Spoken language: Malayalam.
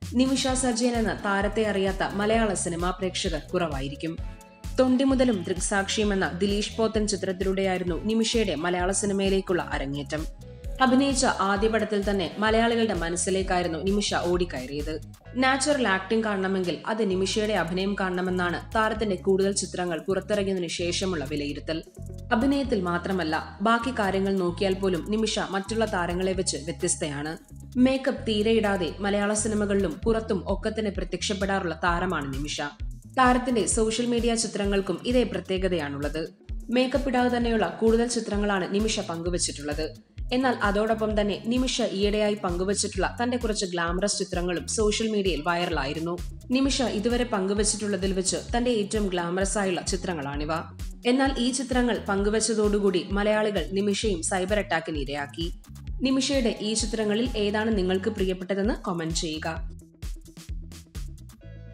നിമിഷ സജയൻ എന്ന താരത്തെ അറിയാത്ത മലയാള സിനിമാ പ്രേക്ഷകർ കുറവായിരിക്കും തൊണ്ടി മുതലും ദൃക്സാക്ഷിയും എന്ന ദിലീഷ് പോത്തൻ ചിത്രത്തിലൂടെയായിരുന്നു നിമിഷയുടെ മലയാള സിനിമയിലേക്കുള്ള അരങ്ങേറ്റം അഭിനയിച്ച ആദ്യ പടത്തിൽ തന്നെ മലയാളികളുടെ മനസ്സിലേക്കായിരുന്നു നിമിഷ ഓടിക്കയറിയത് നാച്ചുറൽ ആക്ടിംഗ് കാണണമെങ്കിൽ അത് നിമിഷയുടെ അഭിനയം കാണണമെന്നാണ് താരത്തിന്റെ കൂടുതൽ ചിത്രങ്ങൾ പുറത്തിറങ്ങിയതിനു ശേഷമുള്ള വിലയിരുത്തൽ അഭിനയത്തിൽ മാത്രമല്ല ബാക്കി കാര്യങ്ങൾ നോക്കിയാൽ പോലും നിമിഷ മറ്റുള്ള താരങ്ങളെ വെച്ച് വ്യത്യസ്തയാണ് മേക്കപ്പ് തീരെയിടാതെ മലയാള സിനിമകളിലും പുറത്തും ഒക്കെ തന്നെ പ്രത്യക്ഷപ്പെടാറുള്ള താരമാണ് നിമിഷ താരത്തിന്റെ സോഷ്യൽ മീഡിയ ചിത്രങ്ങൾക്കും ഇതേ പ്രത്യേകതയാണുള്ളത് മേക്കപ്പ് ഇടാതെ തന്നെയുള്ള കൂടുതൽ ചിത്രങ്ങളാണ് നിമിഷ പങ്കുവച്ചിട്ടുള്ളത് എന്നാൽ അതോടൊപ്പം തന്നെ നിമിഷ ഈയിടെയായി പങ്കുവച്ചിട്ടുള്ള തന്റെ കുറച്ച് ഗ്ലാമറസ് ചിത്രങ്ങളും സോഷ്യൽ മീഡിയയിൽ വൈറലായിരുന്നു നിമിഷ ഇതുവരെ പങ്കുവച്ചിട്ടുള്ളതിൽ വെച്ച് തന്റെ ഏറ്റവും ഗ്ലാമറസ് ആയുള്ള ചിത്രങ്ങളാണിവ എന്നാൽ ഈ ചിത്രങ്ങൾ പങ്കുവച്ചതോടുകൂടി മലയാളികൾ നിമിഷയും സൈബർ അറ്റാക്കിന് ഇരയാക്കി നിമിഷയുടെ ഈ ചിത്രങ്ങളിൽ ഏതാണ് നിങ്ങൾക്ക് പ്രിയപ്പെട്ടതെന്ന് കമന്റ് ചെയ്യുക